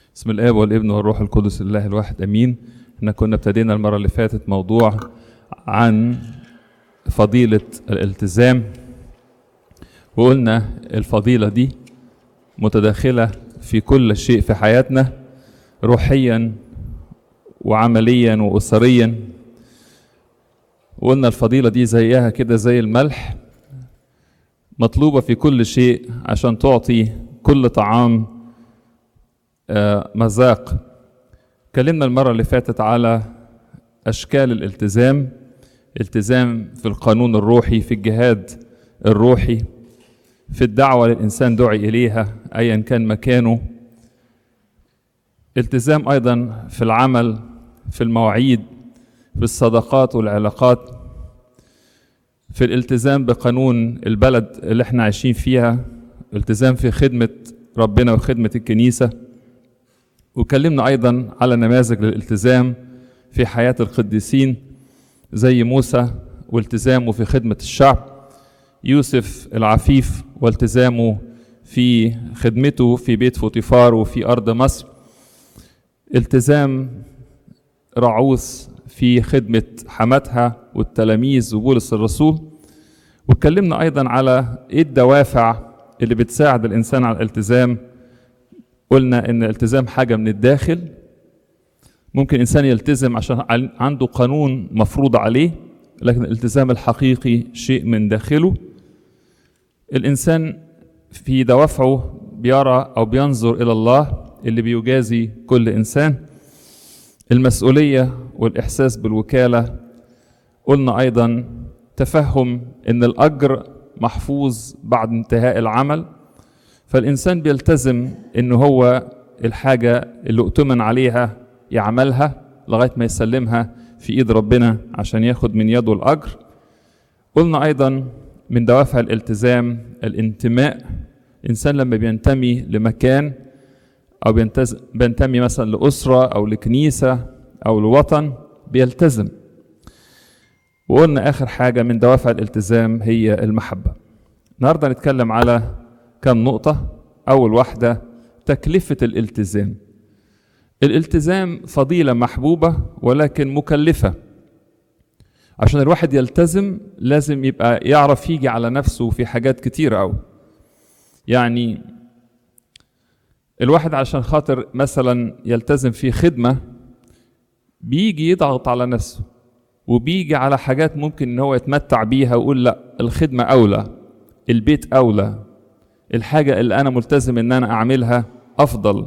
بسم الاب والابن والروح القدس الله الواحد امين احنا كنا ابتدينا المره اللي فاتت موضوع عن فضيله الالتزام وقلنا الفضيله دي متداخله في كل شيء في حياتنا روحيا وعمليا واسريا وقلنا الفضيله دي زيها كده زي الملح مطلوبه في كل شيء عشان تعطي كل طعام آه، مذاق اتكلمنا المرة اللي فاتت على أشكال الالتزام التزام في القانون الروحي في الجهاد الروحي في الدعوة للإنسان دعي إليها أيا كان مكانه التزام أيضا في العمل في المواعيد في الصداقات والعلاقات في الالتزام بقانون البلد اللي احنا عايشين فيها التزام في خدمة ربنا وخدمة الكنيسة وكلمنا أيضا على نماذج للالتزام في حياة القديسين زي موسى والتزامه في خدمة الشعب يوسف العفيف والتزامه في خدمته في بيت فوطيفار وفي أرض مصر التزام رعوس في خدمة حماتها والتلاميذ وبولس الرسول واتكلمنا أيضا على إيه الدوافع اللي بتساعد الإنسان على الالتزام قلنا ان الالتزام حاجه من الداخل ممكن انسان يلتزم عشان عنده قانون مفروض عليه لكن الالتزام الحقيقي شيء من داخله الانسان في دوافعه بيرى او بينظر الى الله اللي بيجازي كل انسان المسؤوليه والاحساس بالوكاله قلنا ايضا تفهم ان الاجر محفوظ بعد انتهاء العمل فالإنسان بيلتزم إن هو الحاجة اللي اؤتمن عليها يعملها لغاية ما يسلمها في إيد ربنا عشان ياخد من يده الأجر قلنا أيضا من دوافع الالتزام الانتماء الإنسان لما بينتمي لمكان أو بينتمي مثلا لأسرة أو لكنيسة أو لوطن بيلتزم وقلنا آخر حاجة من دوافع الالتزام هي المحبة النهاردة نتكلم على كم نقطة أول واحدة تكلفة الالتزام الالتزام فضيلة محبوبة ولكن مكلفة عشان الواحد يلتزم لازم يبقى يعرف يجي على نفسه في حاجات كتيرة أوي يعني الواحد عشان خاطر مثلا يلتزم في خدمة بيجي يضغط على نفسه وبيجي على حاجات ممكن ان هو يتمتع بيها ويقول لا الخدمة أولى البيت أولى الحاجة اللي أنا ملتزم إن أنا أعملها أفضل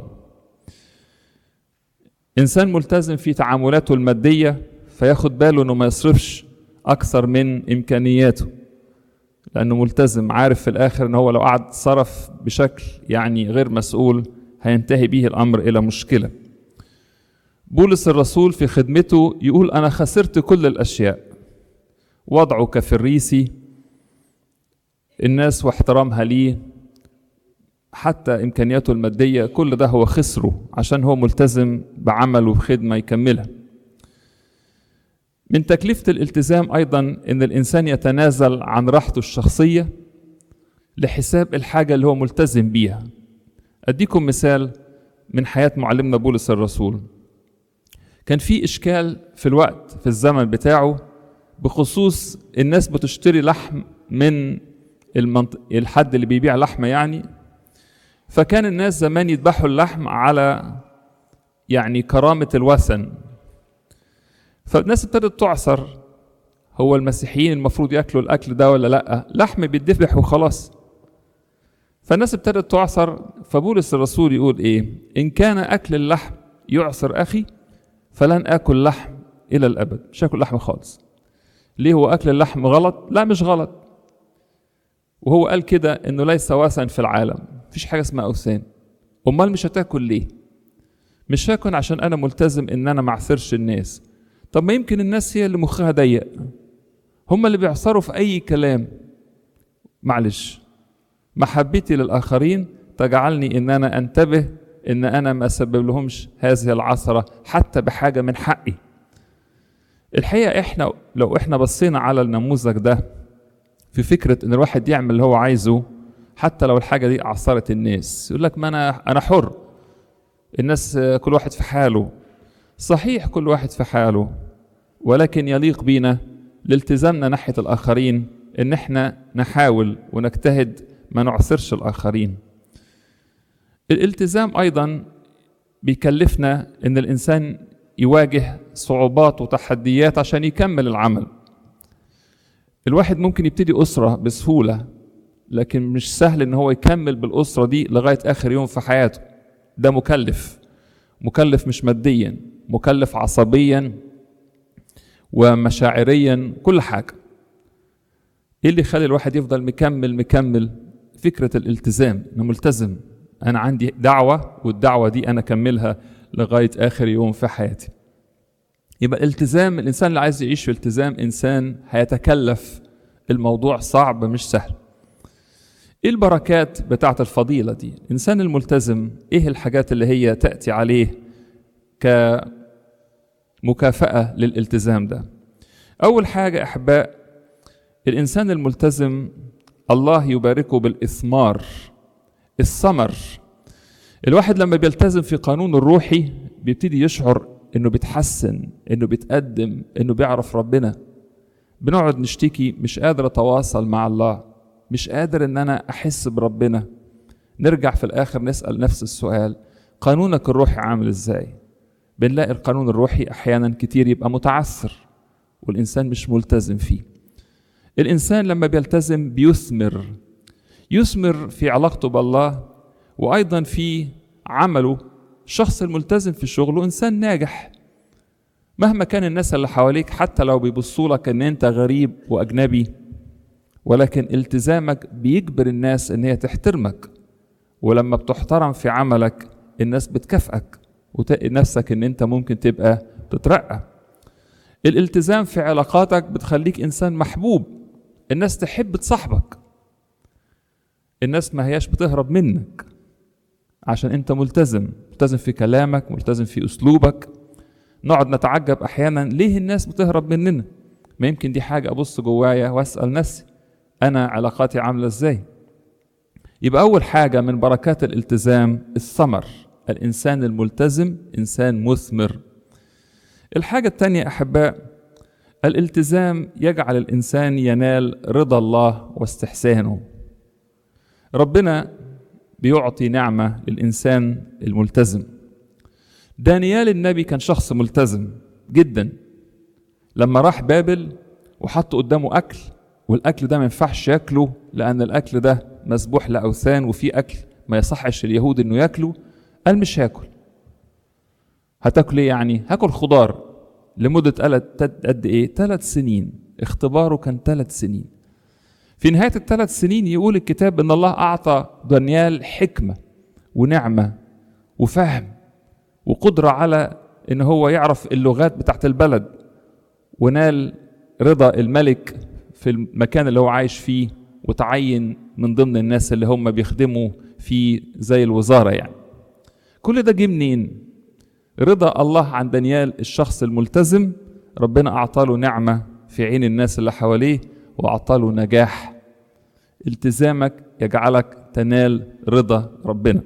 إنسان ملتزم في تعاملاته المادية فياخد باله إنه ما يصرفش أكثر من إمكانياته لأنه ملتزم عارف في الآخر إن هو لو قعد صرف بشكل يعني غير مسؤول هينتهي به الأمر إلى مشكلة بولس الرسول في خدمته يقول أنا خسرت كل الأشياء وضعه كفريسي الناس واحترامها ليه حتى امكانياته الماديه كل ده هو خسره عشان هو ملتزم بعمل وبخدمه يكملها من تكلفه الالتزام ايضا ان الانسان يتنازل عن راحته الشخصيه لحساب الحاجه اللي هو ملتزم بيها اديكم مثال من حياه معلمنا بولس الرسول كان في اشكال في الوقت في الزمن بتاعه بخصوص الناس بتشتري لحم من المنط... الحد اللي بيبيع لحمه يعني فكان الناس زمان يذبحوا اللحم على يعني كرامة الوثن فالناس ابتدت تعصر هو المسيحيين المفروض ياكلوا الاكل ده ولا لا لحم بيتذبح وخلاص فالناس ابتدت تعصر فبولس الرسول يقول ايه ان كان اكل اللحم يعصر اخي فلن اكل لحم الى الابد مش هاكل لحم خالص ليه هو اكل اللحم غلط لا مش غلط وهو قال كده انه ليس وثن في العالم مفيش حاجه اسمها اوثان امال مش هتاكل ليه مش هاكل عشان انا ملتزم ان انا ما اعثرش الناس طب ما يمكن الناس هي اللي مخها ضيق هم اللي بيعصروا في اي كلام معلش محبتي للاخرين تجعلني ان انا انتبه ان انا ما اسبب لهمش هذه العثره حتى بحاجه من حقي الحقيقه احنا لو احنا بصينا على النموذج ده في فكره ان الواحد يعمل اللي هو عايزه حتى لو الحاجه دي اعصرت الناس يقول لك ما انا انا حر الناس كل واحد في حاله صحيح كل واحد في حاله ولكن يليق بينا لالتزامنا ناحية الآخرين إن إحنا نحاول ونجتهد ما نعثرش الآخرين الالتزام أيضا بيكلفنا إن الإنسان يواجه صعوبات وتحديات عشان يكمل العمل الواحد ممكن يبتدي أسرة بسهولة لكن مش سهل إن هو يكمل بالأسرة دي لغاية آخر يوم في حياته ده مكلف مكلف مش ماديا مكلف عصبيا ومشاعريا كل حاجة ايه اللي يخلي الواحد يفضل مكمل مكمل فكرة الالتزام انا ملتزم انا عندي دعوة والدعوة دي انا اكملها لغاية اخر يوم في حياتي يبقى التزام الانسان اللي عايز يعيش في التزام انسان هيتكلف الموضوع صعب مش سهل ايه البركات بتاعت الفضيلة دي الانسان الملتزم ايه الحاجات اللي هي تأتي عليه كمكافأة للالتزام ده اول حاجة احباء الانسان الملتزم الله يباركه بالاثمار الثمر الواحد لما بيلتزم في قانون الروحي بيبتدي يشعر انه بيتحسن انه بيتقدم انه بيعرف ربنا بنقعد نشتكي مش قادر اتواصل مع الله مش قادر ان انا احس بربنا نرجع في الاخر نسال نفس السؤال قانونك الروحي عامل ازاي بنلاقي القانون الروحي احيانا كتير يبقى متعثر والانسان مش ملتزم فيه الانسان لما بيلتزم بيثمر يثمر في علاقته بالله وايضا في عمله الشخص الملتزم في شغله انسان ناجح مهما كان الناس اللي حواليك حتى لو بيبصوا لك ان انت غريب واجنبي ولكن التزامك بيجبر الناس ان هي تحترمك ولما بتحترم في عملك الناس بتكافئك وتلاقي نفسك ان انت ممكن تبقى تترقى الالتزام في علاقاتك بتخليك انسان محبوب الناس تحب تصاحبك الناس ما هياش بتهرب منك عشان انت ملتزم ملتزم في كلامك ملتزم في اسلوبك نقعد نتعجب احيانا ليه الناس بتهرب مننا ما يمكن دي حاجه ابص جوايا واسال نفسي انا علاقاتي عامله ازاي يبقى اول حاجه من بركات الالتزام الثمر الانسان الملتزم انسان مثمر الحاجه الثانيه احباء الالتزام يجعل الانسان ينال رضا الله واستحسانه ربنا بيعطي نعمه للانسان الملتزم دانيال النبي كان شخص ملتزم جدا لما راح بابل وحط قدامه اكل والاكل ده ما ينفعش ياكله لان الاكل ده مسبوح لاوثان وفي اكل ما يصحش اليهود انه ياكله قال مش هاكل هتاكل ايه يعني هاكل خضار لمدة قد ايه ثلاث سنين اختباره كان ثلاث سنين في نهاية الثلاث سنين يقول الكتاب ان الله اعطى دانيال حكمة ونعمة وفهم وقدرة على ان هو يعرف اللغات بتاعت البلد ونال رضا الملك في المكان اللي هو عايش فيه وتعين من ضمن الناس اللي هم بيخدموا في زي الوزارة يعني كل ده جه منين رضا الله عن دانيال الشخص الملتزم ربنا أعطاله نعمة في عين الناس اللي حواليه وأعطاله نجاح التزامك يجعلك تنال رضا ربنا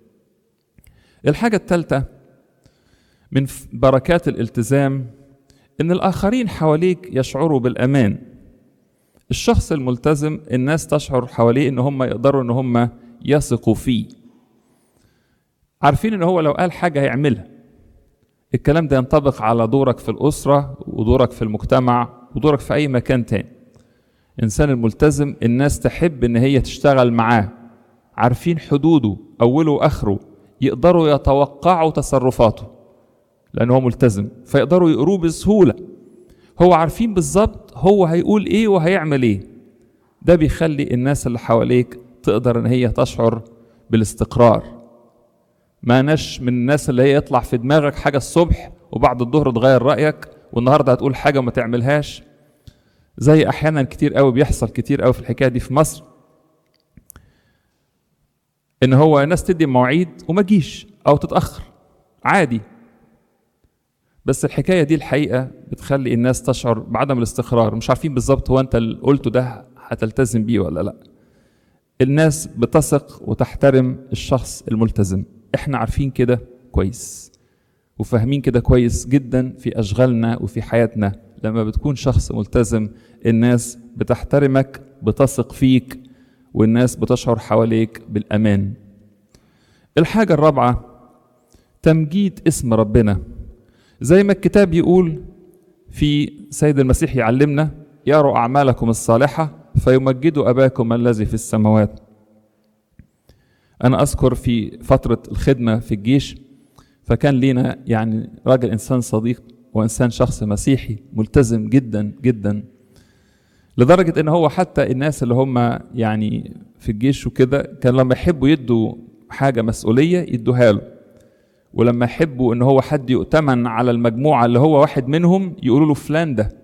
الحاجة الثالثة من بركات الالتزام ان الاخرين حواليك يشعروا بالامان الشخص الملتزم الناس تشعر حواليه ان هم يقدروا ان هم يثقوا فيه عارفين ان هو لو قال حاجه هيعملها الكلام ده ينطبق على دورك في الاسره ودورك في المجتمع ودورك في اي مكان تاني الانسان الملتزم الناس تحب ان هي تشتغل معاه عارفين حدوده اوله واخره يقدروا يتوقعوا تصرفاته لأن هو ملتزم فيقدروا يقروه بسهولة هو عارفين بالظبط هو هيقول ايه وهيعمل ايه ده بيخلي الناس اللي حواليك تقدر ان هي تشعر بالاستقرار ما نش من الناس اللي هي يطلع في دماغك حاجة الصبح وبعد الظهر تغير رأيك والنهاردة هتقول حاجة وما تعملهاش زي أحيانا كتير قوي بيحصل كتير قوي في الحكاية دي في مصر إن هو ناس تدي مواعيد وما تجيش أو تتأخر عادي بس الحكاية دي الحقيقة بتخلي الناس تشعر بعدم الاستقرار مش عارفين بالظبط هو أنت اللي قلته ده هتلتزم بيه ولا لأ الناس بتثق وتحترم الشخص الملتزم احنا عارفين كده كويس وفاهمين كده كويس جدا في اشغالنا وفي حياتنا لما بتكون شخص ملتزم الناس بتحترمك بتثق فيك والناس بتشعر حواليك بالامان الحاجه الرابعه تمجيد اسم ربنا زي ما الكتاب يقول في سيد المسيح يعلمنا يروا اعمالكم الصالحه فيمجدوا اباكم الذي في السماوات انا اذكر في فتره الخدمه في الجيش فكان لينا يعني راجل انسان صديق وانسان شخص مسيحي ملتزم جدا جدا لدرجه ان هو حتى الناس اللي هم يعني في الجيش وكده كان لما يحبوا يدوا حاجه مسؤوليه يدوها له ولما يحبوا ان هو حد يؤتمن على المجموعه اللي هو واحد منهم يقولوا له فلان ده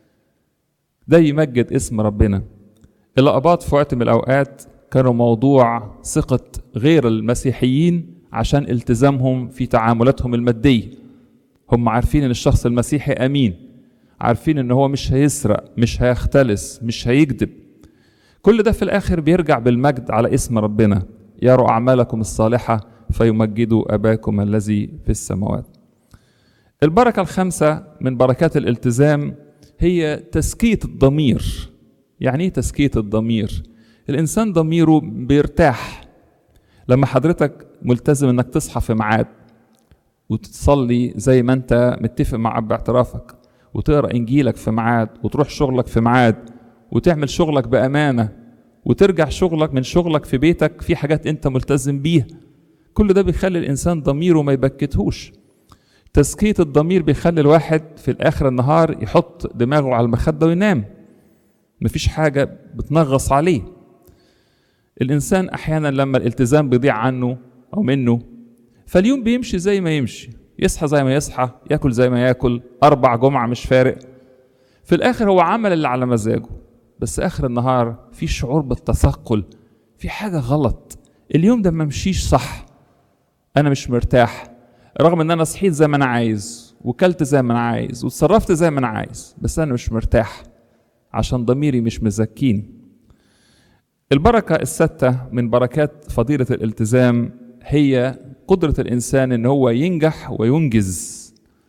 ده يمجد اسم ربنا الأقباط في وقت من الأوقات كانوا موضوع ثقة غير المسيحيين عشان التزامهم في تعاملاتهم المادية هم عارفين ان الشخص المسيحي امين عارفين ان هو مش هيسرق مش هيختلس مش هيكذب كل ده في الاخر بيرجع بالمجد على اسم ربنا يروا اعمالكم الصالحه فيمجدوا اباكم الذي في السماوات البركه الخامسه من بركات الالتزام هي تزكيه الضمير يعني ايه تزكيه الضمير الانسان ضميره بيرتاح لما حضرتك ملتزم انك تصحى في ميعاد وتصلي زي ما انت متفق مع اب اعترافك وتقرا انجيلك في ميعاد وتروح شغلك في ميعاد وتعمل شغلك بامانه وترجع شغلك من شغلك في بيتك في حاجات انت ملتزم بيها كل ده بيخلي الانسان ضميره ما يبكتهوش تزكيه الضمير بيخلي الواحد في الاخر النهار يحط دماغه على المخده وينام مفيش حاجه بتنغص عليه الانسان احيانا لما الالتزام بيضيع عنه او منه فاليوم بيمشي زي ما يمشي يصحى زي ما يصحى ياكل زي ما ياكل اربع جمعه مش فارق في الاخر هو عمل اللي على مزاجه بس اخر النهار في شعور بالتثقل في حاجه غلط اليوم ده ما مشيش صح انا مش مرتاح رغم ان انا صحيت زي ما انا عايز وكلت زي ما انا عايز وتصرفت زي ما انا عايز بس انا مش مرتاح عشان ضميري مش مزكيني البركه السادسه من بركات فضيله الالتزام هي قدرة الإنسان إن هو ينجح وينجز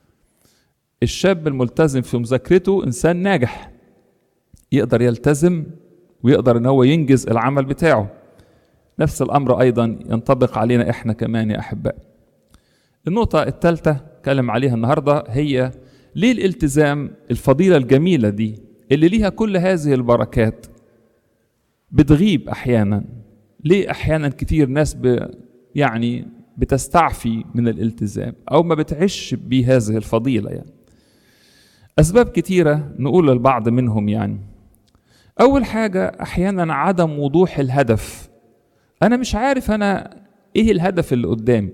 الشاب الملتزم في مذاكرته إنسان ناجح يقدر يلتزم ويقدر إن هو ينجز العمل بتاعه نفس الأمر أيضا ينطبق علينا إحنا كمان يا أحباء النقطة الثالثة اتكلم عليها النهاردة هي ليه الالتزام الفضيلة الجميلة دي اللي ليها كل هذه البركات بتغيب أحيانا ليه أحيانا كتير ناس ب يعني بتستعفي من الالتزام او ما بتعيش بهذه الفضيله يعني اسباب كتيره نقول للبعض منهم يعني اول حاجه احيانا عدم وضوح الهدف انا مش عارف انا ايه الهدف اللي قدامي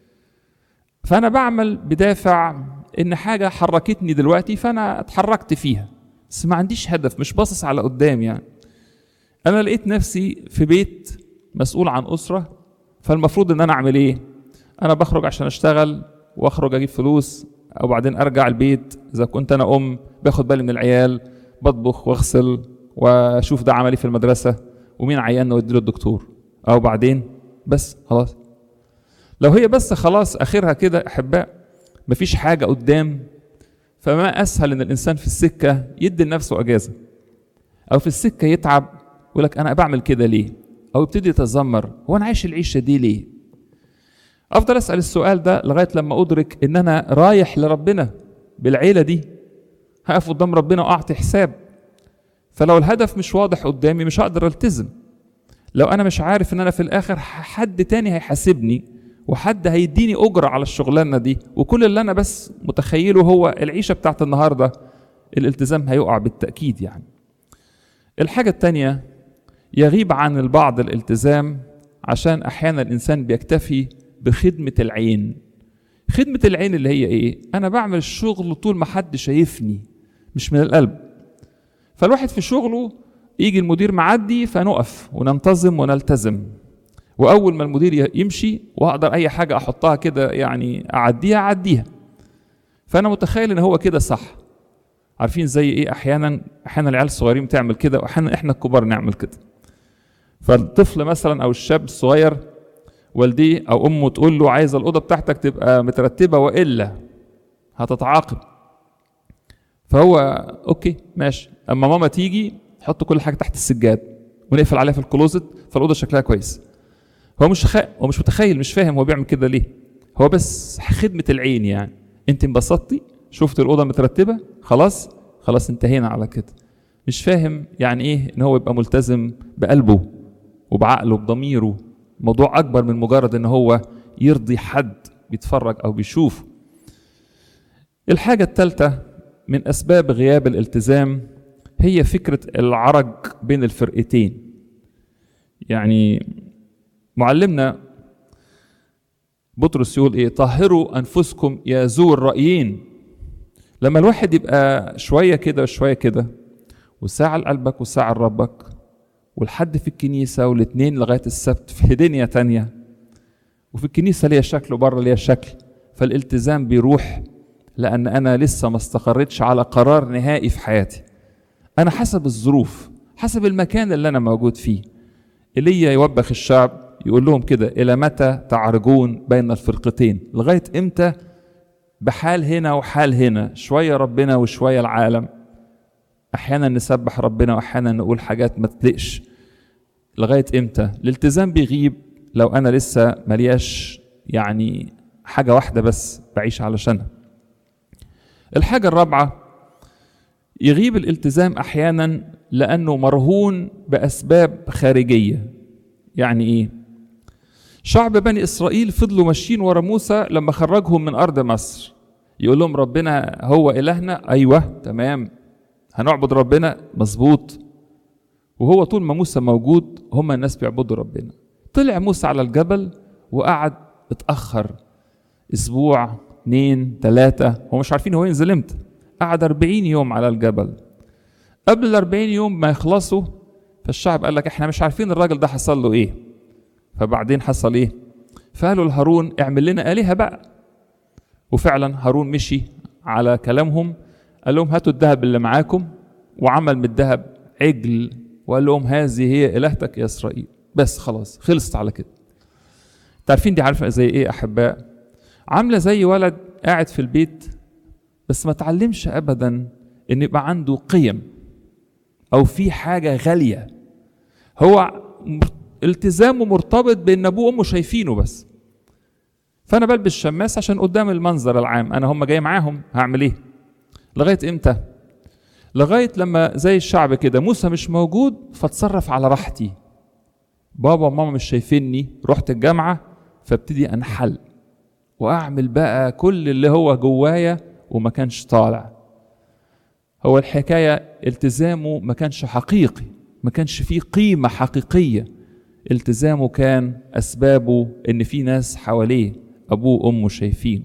فانا بعمل بدافع ان حاجه حركتني دلوقتي فانا اتحركت فيها بس ما عنديش هدف مش باصص على قدام يعني انا لقيت نفسي في بيت مسؤول عن اسره فالمفروض ان انا اعمل ايه انا بخرج عشان اشتغل واخرج اجيب فلوس او بعدين ارجع البيت اذا كنت انا ام باخد بالي من العيال بطبخ واغسل واشوف ده عملي في المدرسه ومين عيان نودي له الدكتور او بعدين بس خلاص لو هي بس خلاص اخرها كده احباء مفيش حاجه قدام فما اسهل ان الانسان في السكه يدي لنفسه اجازه او في السكه يتعب يقول لك انا بعمل كده ليه او يبتدي يتذمر هو انا عايش العيشه دي ليه افضل اسال السؤال ده لغايه لما ادرك ان انا رايح لربنا بالعيله دي هقف قدام ربنا واعطي حساب فلو الهدف مش واضح قدامي مش هقدر التزم لو انا مش عارف ان انا في الاخر حد تاني هيحاسبني وحد هيديني اجره على الشغلانه دي وكل اللي انا بس متخيله هو العيشه بتاعت النهارده الالتزام هيقع بالتاكيد يعني الحاجه التانيه يغيب عن البعض الالتزام عشان احيانا الانسان بيكتفي بخدمه العين خدمه العين اللي هي ايه انا بعمل الشغل طول ما حد شايفني مش من القلب فالواحد في شغله يجي المدير معدي فنقف وننتظم ونلتزم واول ما المدير يمشي واقدر اي حاجه احطها كده يعني اعديها اعديها فانا متخيل ان هو كده صح عارفين زي ايه احيانا احيانا العيال الصغيرين بتعمل كده واحيانا احنا الكبار نعمل كده فالطفل مثلا او الشاب الصغير والديه او امه تقول له عايز الاوضه بتاعتك تبقى مترتبه والا هتتعاقب فهو اوكي ماشي اما ماما تيجي حط كل حاجه تحت السجاد ونقفل عليها في الكلوزت فالاوضه شكلها كويس هو مش خ... هو مش متخيل مش فاهم هو بيعمل كده ليه هو بس خدمه العين يعني انت انبسطتي شفت الاوضه مترتبه خلاص خلاص انتهينا على كده مش فاهم يعني ايه ان هو يبقى ملتزم بقلبه وبعقله بضميره موضوع اكبر من مجرد ان هو يرضي حد بيتفرج او بيشوف الحاجه الثالثه من اسباب غياب الالتزام هي فكره العرج بين الفرقتين يعني معلمنا بطرس يقول ايه طهروا انفسكم يا ذو الرايين لما الواحد يبقى شويه كده وشويه كده وساعة لقلبك وساعة لربك والحد في الكنيسة والاتنين لغاية السبت في دنيا تانية وفي الكنيسة ليها شكل وبره ليها شكل فالالتزام بيروح لأن أنا لسه ما استقرتش على قرار نهائي في حياتي أنا حسب الظروف حسب المكان اللي أنا موجود فيه إيليا يوبخ الشعب يقول لهم كده إلى متى تعرجون بين الفرقتين لغاية إمتى بحال هنا وحال هنا شوية ربنا وشوية العالم احيانا نسبح ربنا واحيانا نقول حاجات ما تلقش لغايه امتى الالتزام بيغيب لو انا لسه ملياش يعني حاجه واحده بس بعيش علشانها الحاجه الرابعه يغيب الالتزام احيانا لانه مرهون باسباب خارجيه يعني ايه شعب بني اسرائيل فضلوا ماشيين ورا موسى لما خرجهم من ارض مصر يقول لهم ربنا هو الهنا ايوه تمام هنعبد ربنا مظبوط وهو طول ما موسى موجود هم الناس بيعبدوا ربنا طلع موسى على الجبل وقعد اتأخر أسبوع اتنين تلاتة هو مش عارفين هو ينزل امتى قعد أربعين يوم على الجبل قبل الأربعين يوم ما يخلصوا فالشعب قال لك احنا مش عارفين الراجل ده حصل له ايه فبعدين حصل ايه فقالوا لهارون اعمل لنا آلهة بقى وفعلا هارون مشي على كلامهم قال لهم هاتوا الذهب اللي معاكم وعمل من الذهب عجل وقال لهم هذه هي الهتك يا اسرائيل بس خلاص خلصت على كده تعرفين دي عارفه زي ايه احباء عامله زي ولد قاعد في البيت بس ما تعلمش ابدا ان يبقى عنده قيم او في حاجه غاليه هو التزامه مرتبط بان ابوه وامه شايفينه بس فانا بلبس شماس عشان قدام المنظر العام انا هم جاي معاهم هعمل ايه لغايه امتى لغايه لما زي الشعب كده موسى مش موجود فاتصرف على راحتي بابا وماما مش شايفيني رحت الجامعه فابتدي انحل واعمل بقى كل اللي هو جوايا وما كانش طالع هو الحكايه التزامه ما كانش حقيقي ما كانش فيه قيمه حقيقيه التزامه كان اسبابه ان في ناس حواليه ابوه وامه شايفين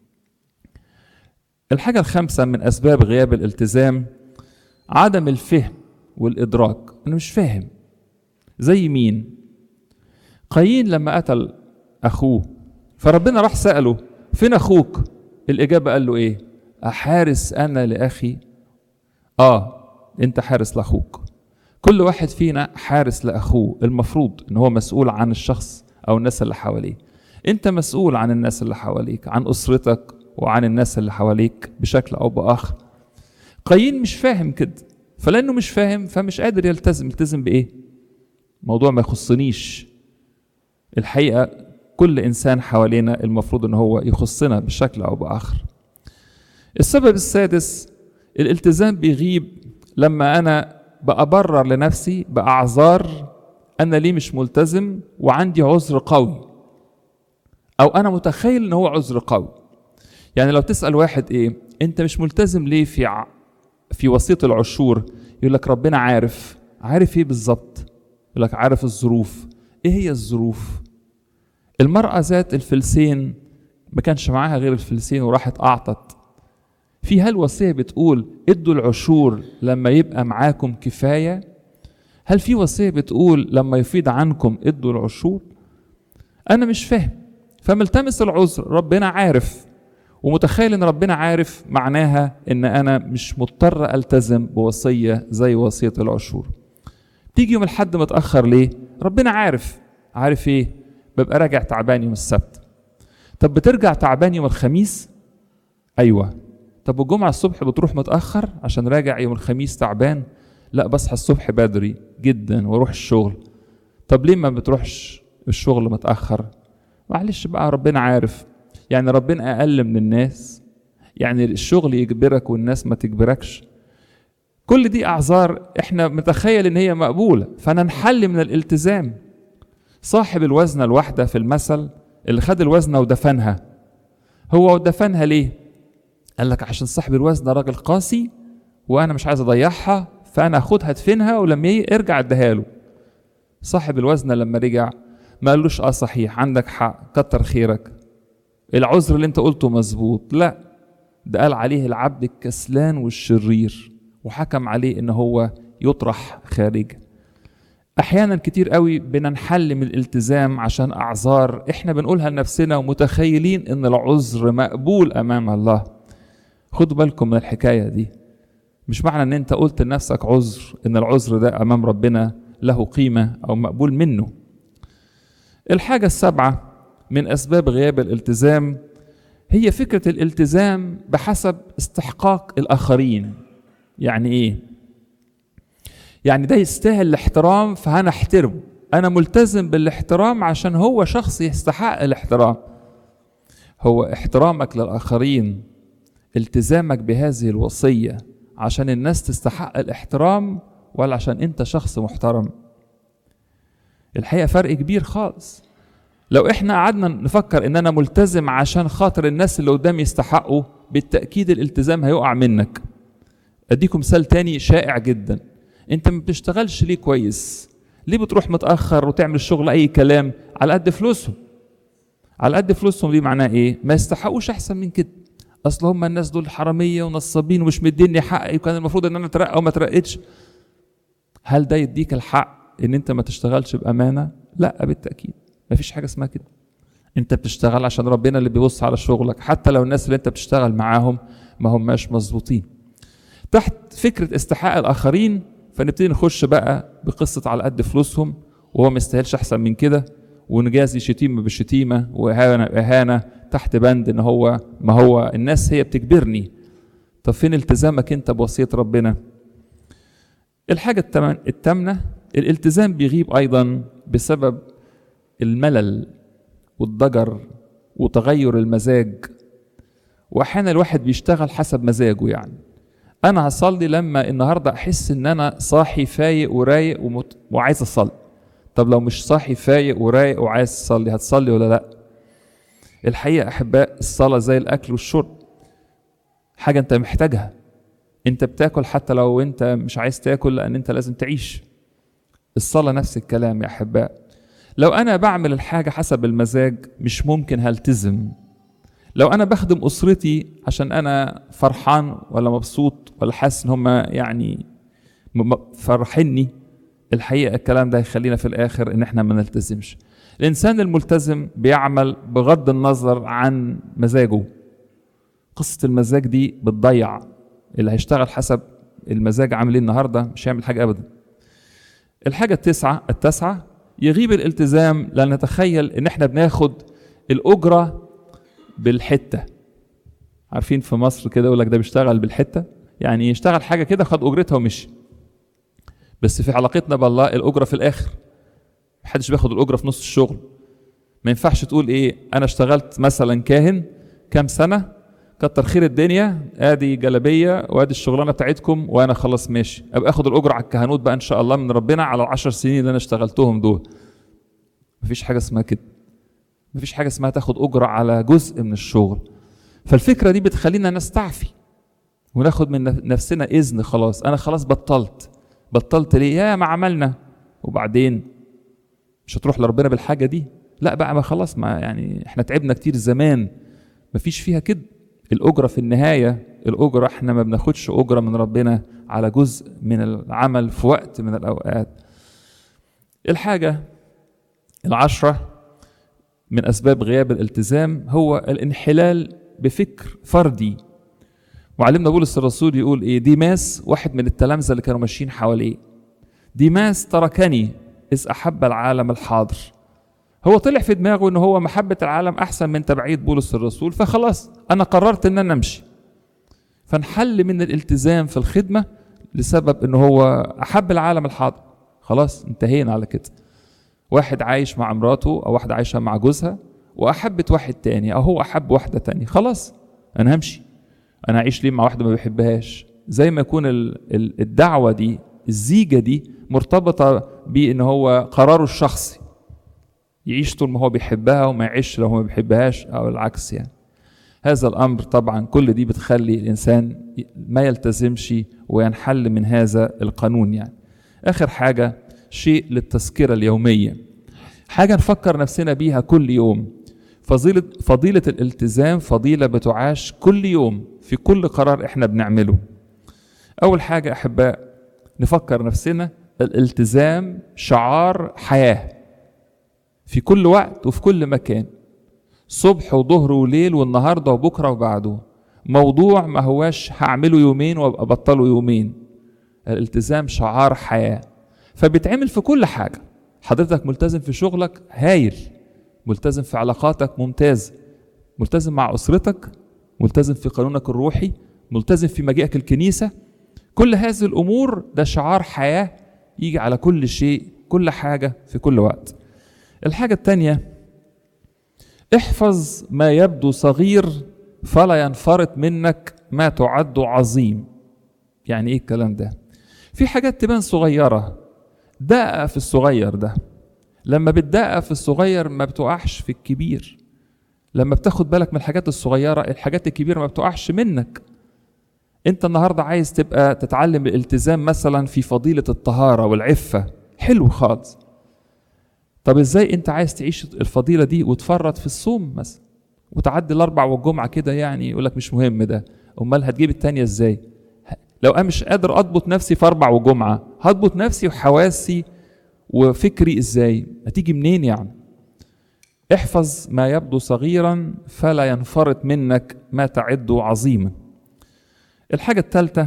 الحاجه الخامسه من اسباب غياب الالتزام عدم الفهم والادراك انا مش فاهم زي مين قايين لما قتل اخوه فربنا راح ساله فين اخوك الاجابه قال له ايه احارس انا لاخي اه انت حارس لاخوك كل واحد فينا حارس لاخوه المفروض ان هو مسؤول عن الشخص او الناس اللي حواليه انت مسؤول عن الناس اللي حواليك عن اسرتك وعن الناس اللي حواليك بشكل او باخر قايين مش فاهم كده فلانه مش فاهم فمش قادر يلتزم يلتزم بايه موضوع ما يخصنيش الحقيقه كل انسان حوالينا المفروض ان هو يخصنا بشكل او باخر السبب السادس الالتزام بيغيب لما انا بأبرر لنفسي بأعذار أنا ليه مش ملتزم وعندي عذر قوي أو أنا متخيل إن هو عذر قوي يعني لو تسأل واحد إيه أنت مش ملتزم ليه في ع... في وسيط العشور يقول لك ربنا عارف عارف إيه بالظبط يقول لك عارف الظروف إيه هي الظروف المرأة ذات الفلسين ما كانش معاها غير الفلسين وراحت أعطت في هل وصية بتقول ادوا العشور لما يبقى معاكم كفاية هل في وصية بتقول لما يفيض عنكم ادوا العشور أنا مش فاهم فملتمس العذر ربنا عارف ومتخيل ان ربنا عارف معناها ان انا مش مضطر التزم بوصية زي وصية العشور تيجي يوم الحد متأخر ليه ربنا عارف عارف ايه ببقى راجع تعبان يوم السبت طب بترجع تعبان يوم الخميس ايوه طب والجمعه الصبح بتروح متاخر عشان راجع يوم الخميس تعبان لا بصحى الصبح بدري جدا واروح الشغل طب ليه ما بتروحش الشغل متاخر معلش بقى ربنا عارف يعني ربنا اقل من الناس يعني الشغل يجبرك والناس ما تجبركش كل دي اعذار احنا متخيل ان هي مقبوله فننحل من الالتزام صاحب الوزنه الواحده في المثل اللي خد الوزنه ودفنها هو دفنها ليه قال لك عشان صاحب الوزنه راجل قاسي وانا مش عايز اضيعها فانا اخدها ادفنها ولما يرجع اديها له صاحب الوزنه لما رجع ما قالوش اه صحيح عندك حق كتر خيرك العذر اللي انت قلته مظبوط لا ده قال عليه العبد الكسلان والشرير وحكم عليه ان هو يطرح خارجا احيانا كتير قوي بننحل من الالتزام عشان اعذار احنا بنقولها لنفسنا ومتخيلين ان العذر مقبول امام الله خدوا بالكم من الحكايه دي مش معنى ان انت قلت لنفسك عذر ان العذر ده امام ربنا له قيمه او مقبول منه الحاجه السابعه من اسباب غياب الالتزام هي فكره الالتزام بحسب استحقاق الاخرين يعني ايه يعني ده يستاهل الاحترام فانا احترمه انا ملتزم بالاحترام عشان هو شخص يستحق الاحترام هو احترامك للاخرين التزامك بهذه الوصيه عشان الناس تستحق الاحترام ولا عشان انت شخص محترم الحقيقه فرق كبير خالص لو احنا قعدنا نفكر ان انا ملتزم عشان خاطر الناس اللي قدامي يستحقوا بالتاكيد الالتزام هيقع منك اديكم مثال تاني شائع جدا انت ما بتشتغلش ليه كويس ليه بتروح متاخر وتعمل الشغل اي كلام على قد فلوسهم على قد فلوسهم دي معناه ايه ما يستحقوش احسن من كده اصل هم الناس دول حراميه ونصابين ومش مديني حقي وكان المفروض ان انا اترقى وما اترقتش هل ده يديك الحق ان انت ما تشتغلش بامانه لا بالتاكيد ما فيش حاجه اسمها كده انت بتشتغل عشان ربنا اللي بيبص على شغلك حتى لو الناس اللي انت بتشتغل معاهم ما هماش مظبوطين تحت فكره استحقاق الاخرين فنبتدي نخش بقى بقصه على قد فلوسهم وهو ما يستاهلش احسن من كده ونجازي شتيمه بالشتيمه واهانه اهانه تحت بند ان هو ما هو الناس هي بتجبرني طب فين التزامك انت بوصيه ربنا الحاجه الثامنه الالتزام بيغيب ايضا بسبب الملل والضجر وتغير المزاج واحيانا الواحد بيشتغل حسب مزاجه يعني انا هصلي لما النهارده احس ان انا صاحي فايق ورايق ومت... وعايز اصلي طب لو مش صاحي فايق ورايق وعايز تصلي هتصلي ولا لا الحقيقه احباء الصلاه زي الاكل والشرب حاجه انت محتاجها انت بتاكل حتى لو انت مش عايز تاكل لان انت لازم تعيش الصلاه نفس الكلام يا احباء لو انا بعمل الحاجه حسب المزاج مش ممكن هلتزم لو انا بخدم اسرتي عشان انا فرحان ولا مبسوط ولا حاسس ان هم يعني فرحني الحقيقه الكلام ده هيخلينا في الاخر ان احنا ما نلتزمش الانسان الملتزم بيعمل بغض النظر عن مزاجه قصه المزاج دي بتضيع اللي هيشتغل حسب المزاج عامل ايه النهارده مش هيعمل حاجه ابدا الحاجه التاسعه التاسعه يغيب الالتزام لان نتخيل ان احنا بناخد الاجره بالحته عارفين في مصر كده يقول لك ده بيشتغل بالحته يعني يشتغل حاجه كده خد اجرتها ومشي بس في علاقتنا بالله الاجره في الاخر محدش بياخد الاجره في نص الشغل ما ينفعش تقول ايه انا اشتغلت مثلا كاهن كام سنه كتر خير الدنيا ادي جلبيه وادي الشغلانه بتاعتكم وانا خلاص ماشي ابقى اخد الاجره على الكهنوت بقى ان شاء الله من ربنا على العشر سنين اللي انا اشتغلتهم دول مفيش حاجه اسمها كده مفيش حاجه اسمها تاخد اجره على جزء من الشغل فالفكره دي بتخلينا نستعفي وناخد من نفسنا اذن خلاص انا خلاص بطلت بطلت ليه يا ما عملنا وبعدين مش هتروح لربنا بالحاجه دي لا بقى ما خلاص ما يعني احنا تعبنا كتير زمان مفيش فيها كده الاجره في النهايه الاجره احنا ما بناخدش اجره من ربنا على جزء من العمل في وقت من الاوقات الحاجه العشره من اسباب غياب الالتزام هو الانحلال بفكر فردي وعلمنا بولس الرسول يقول ايه ديماس واحد من التلامذه اللي كانوا ماشيين حواليه ديماس تركني اذ احب العالم الحاضر هو طلع في دماغه ان هو محبة العالم احسن من تبعية بولس الرسول فخلاص انا قررت ان انا امشي فانحل من الالتزام في الخدمة لسبب ان هو احب العالم الحاضر خلاص انتهينا على كده واحد عايش مع مراته او واحدة عايشة مع جوزها واحبت واحد تاني او هو احب واحدة تانية خلاص انا همشي انا اعيش ليه مع واحدة ما بحبهاش زي ما يكون الدعوة دي الزيجة دي مرتبطة بان هو قراره الشخصي يعيش طول ما هو بيحبها وما يعيش لو هو ما بيحبهاش او العكس يعني هذا الامر طبعا كل دي بتخلي الانسان ما يلتزمش وينحل من هذا القانون يعني اخر حاجه شيء للتذكره اليوميه حاجه نفكر نفسنا بيها كل يوم فضيله فضيله الالتزام فضيله بتعاش كل يوم في كل قرار احنا بنعمله اول حاجه احباء نفكر نفسنا الالتزام شعار حياه في كل وقت وفي كل مكان صبح وظهر وليل والنهارده وبكره وبعده موضوع ما هواش هعمله يومين وابقى بطله يومين الالتزام شعار حياه فبيتعمل في كل حاجه حضرتك ملتزم في شغلك هايل ملتزم في علاقاتك ممتاز ملتزم مع اسرتك ملتزم في قانونك الروحي ملتزم في مجيئك الكنيسه كل هذه الامور ده شعار حياه يجي على كل شيء كل حاجه في كل وقت الحاجه الثانيه احفظ ما يبدو صغير فلا ينفرط منك ما تعد عظيم يعني ايه الكلام ده في حاجات تبان صغيره دقق في الصغير ده لما بتدقق في الصغير ما بتقعش في الكبير لما بتاخد بالك من الحاجات الصغيره الحاجات الكبيره ما بتقعش منك انت النهارده عايز تبقى تتعلم الالتزام مثلا في فضيله الطهاره والعفه حلو خالص طب ازاي انت عايز تعيش الفضيله دي وتفرط في الصوم مثلا وتعدي الاربع والجمعه كده يعني يقول لك مش مهم ده امال هتجيب التانية ازاي لو انا مش قادر اضبط نفسي في اربع وجمعه هضبط نفسي وحواسي وفكري ازاي هتيجي منين يعني احفظ ما يبدو صغيرا فلا ينفرط منك ما تعد عظيما الحاجة الثالثة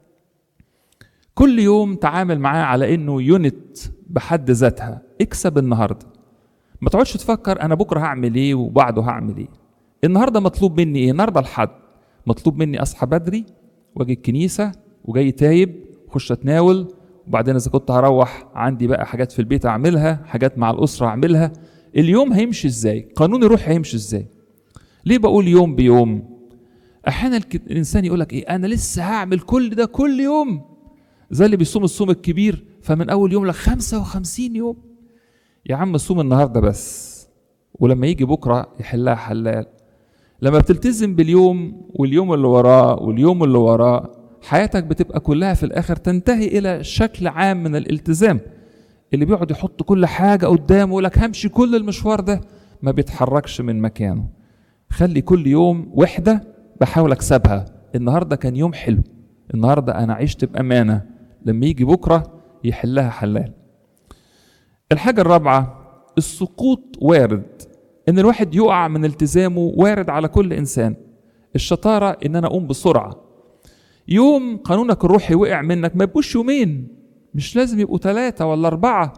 كل يوم تعامل معاه على انه يونت بحد ذاتها اكسب النهارده ما تقعدش تفكر انا بكره هعمل ايه وبعده هعمل ايه النهارده مطلوب مني ايه النهارده الحد مطلوب مني اصحى بدري واجي الكنيسه وجاي تايب اخش اتناول وبعدين اذا كنت هروح عندي بقى حاجات في البيت اعملها حاجات مع الاسره اعملها اليوم هيمشي ازاي قانون الروح هيمشي ازاي ليه بقول يوم بيوم احيانا الانسان يقول لك ايه انا لسه هعمل كل ده كل يوم زي اللي بيصوم الصوم الكبير فمن اول يوم لك 55 يوم يا عم صوم النهارده بس ولما يجي بكره يحلها حلال لما بتلتزم باليوم واليوم اللي وراه واليوم اللي وراه حياتك بتبقى كلها في الاخر تنتهي الى شكل عام من الالتزام اللي بيقعد يحط كل حاجه قدامه ويقول لك همشي كل المشوار ده ما بيتحركش من مكانه خلي كل يوم وحده بحاول اكسبها النهارده كان يوم حلو النهارده انا عشت بامانه لما يجي بكره يحلها حلال الحاجه الرابعه السقوط وارد ان الواحد يقع من التزامه وارد على كل انسان الشطاره ان انا اقوم بسرعه يوم قانونك الروحي وقع منك ما يبقوش يومين مش لازم يبقوا ثلاثة ولا أربعة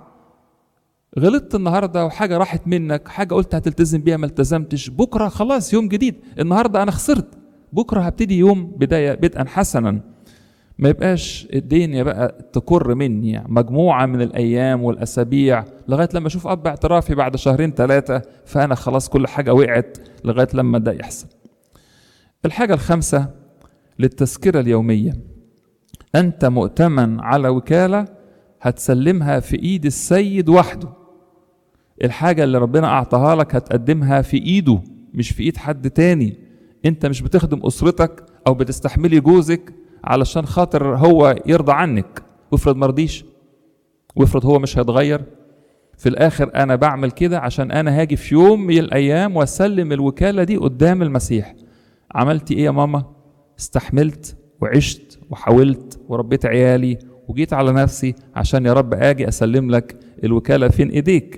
غلطت النهارده وحاجة راحت منك حاجة قلت هتلتزم بيها ما التزمتش بكرة خلاص يوم جديد النهارده أنا خسرت بكرة هبتدي يوم بداية بدءا حسنا ما يبقاش الدنيا بقى تكر مني مجموعة من الأيام والأسابيع لغاية لما أشوف أب اعترافي بعد شهرين ثلاثة فأنا خلاص كل حاجة وقعت لغاية لما ده يحصل الحاجة الخامسة للتذكرة اليومية أنت مؤتمن على وكالة هتسلمها في إيد السيد وحده الحاجة اللي ربنا أعطاها لك هتقدمها في إيده مش في إيد حد تاني أنت مش بتخدم أسرتك أو بتستحملي جوزك علشان خاطر هو يرضى عنك وافرض مرضيش وافرض هو مش هيتغير في الاخر انا بعمل كده عشان انا هاجي في يوم من الايام واسلم الوكاله دي قدام المسيح عملتي ايه يا ماما استحملت وعشت وحاولت وربيت عيالي وجيت على نفسي عشان يا رب اجي اسلم لك الوكاله فين ايديك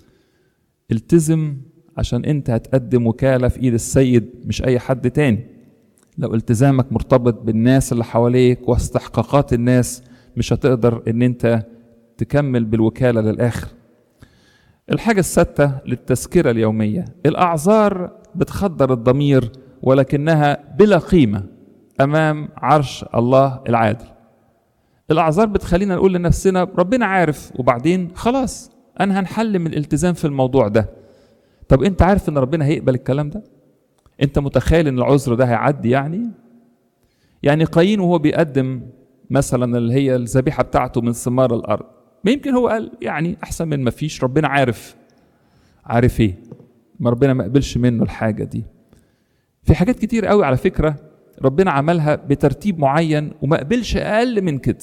التزم عشان انت هتقدم وكاله في ايد السيد مش اي حد تاني لو التزامك مرتبط بالناس اللي حواليك واستحقاقات الناس مش هتقدر ان انت تكمل بالوكاله للاخر الحاجة السادسة للتذكرة اليومية الأعذار بتخدر الضمير ولكنها بلا قيمة أمام عرش الله العادل الأعذار بتخلينا نقول لنفسنا ربنا عارف وبعدين خلاص أنا هنحل من الالتزام في الموضوع ده طب أنت عارف إن ربنا هيقبل الكلام ده؟ أنت متخيل إن العذر ده هيعدي يعني؟ يعني قايين وهو بيقدم مثلا اللي هي الذبيحة بتاعته من ثمار الأرض ما يمكن هو قال يعني أحسن من ما فيش ربنا عارف عارف إيه؟ ما ربنا ما قبلش منه الحاجة دي في حاجات كتير قوي على فكرة ربنا عملها بترتيب معين وما قبلش اقل من كده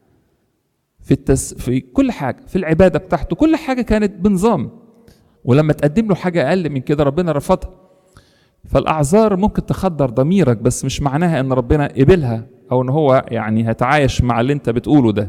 في التس... في كل حاجه في العباده بتاعته كل حاجه كانت بنظام ولما تقدم له حاجه اقل من كده ربنا رفضها فالاعذار ممكن تخدر ضميرك بس مش معناها ان ربنا قبلها او ان هو يعني هيتعايش مع اللي انت بتقوله ده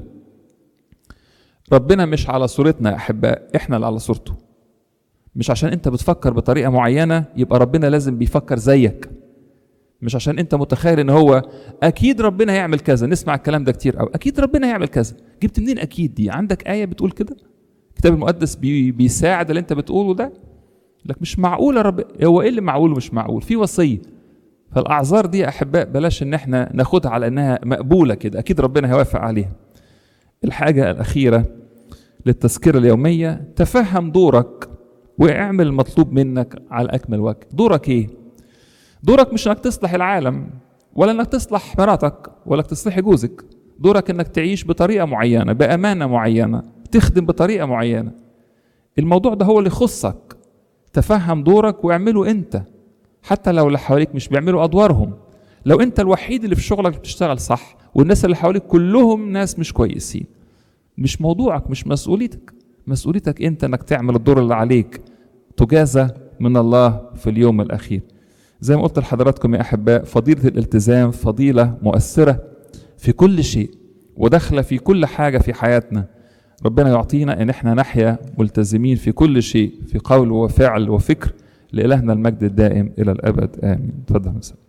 ربنا مش على صورتنا يا احباء احنا اللي على صورته مش عشان انت بتفكر بطريقه معينه يبقى ربنا لازم بيفكر زيك مش عشان انت متخيل ان هو اكيد ربنا هيعمل كذا نسمع الكلام ده كتير قوي اكيد ربنا هيعمل كذا جبت منين اكيد دي عندك ايه بتقول كده الكتاب المقدس بي بيساعد اللي انت بتقوله ده لك مش معقول يا رب هو ايه اللي معقول ومش معقول في وصيه فالاعذار دي يا احباء بلاش ان احنا ناخدها على انها مقبوله كده اكيد ربنا هيوافق عليها الحاجه الاخيره للتذكره اليوميه تفهم دورك واعمل المطلوب منك على اكمل وجه دورك ايه دورك مش انك تصلح العالم ولا انك تصلح مراتك ولا انك تصلح جوزك دورك انك تعيش بطريقه معينه بامانه معينه تخدم بطريقه معينه الموضوع ده هو اللي يخصك تفهم دورك واعمله انت حتى لو اللي حواليك مش بيعملوا ادوارهم لو انت الوحيد اللي في شغلك بتشتغل صح والناس اللي حواليك كلهم ناس مش كويسين مش موضوعك مش مسؤوليتك مسؤوليتك انت انك تعمل الدور اللي عليك تجازى من الله في اليوم الاخير زي ما قلت لحضراتكم يا احباء فضيله الالتزام فضيله مؤثره في كل شيء وداخله في كل حاجه في حياتنا ربنا يعطينا ان احنا نحيا ملتزمين في كل شيء في قول وفعل وفكر لالهنا المجد الدائم الى الابد امين اتفضل مساء.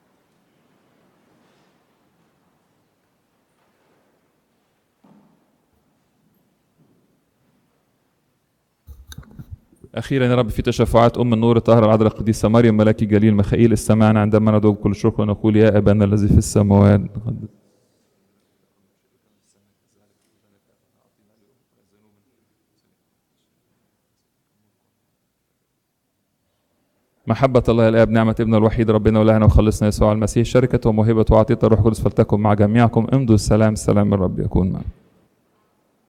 أخيرا يا رب في تشفعات أم النور الطاهرة العذراء القديسة مريم ملاكي جليل مخائيل استمعنا عندما ندعو بكل شكر ونقول يا أبانا الذي في السماوات محبة الله الآب نعمة ابن الوحيد ربنا ولهنا وخلصنا يسوع المسيح شركة وموهبة وعطية الروح القدس فلتكن مع جميعكم امضوا السلام سلام الرب يكون معكم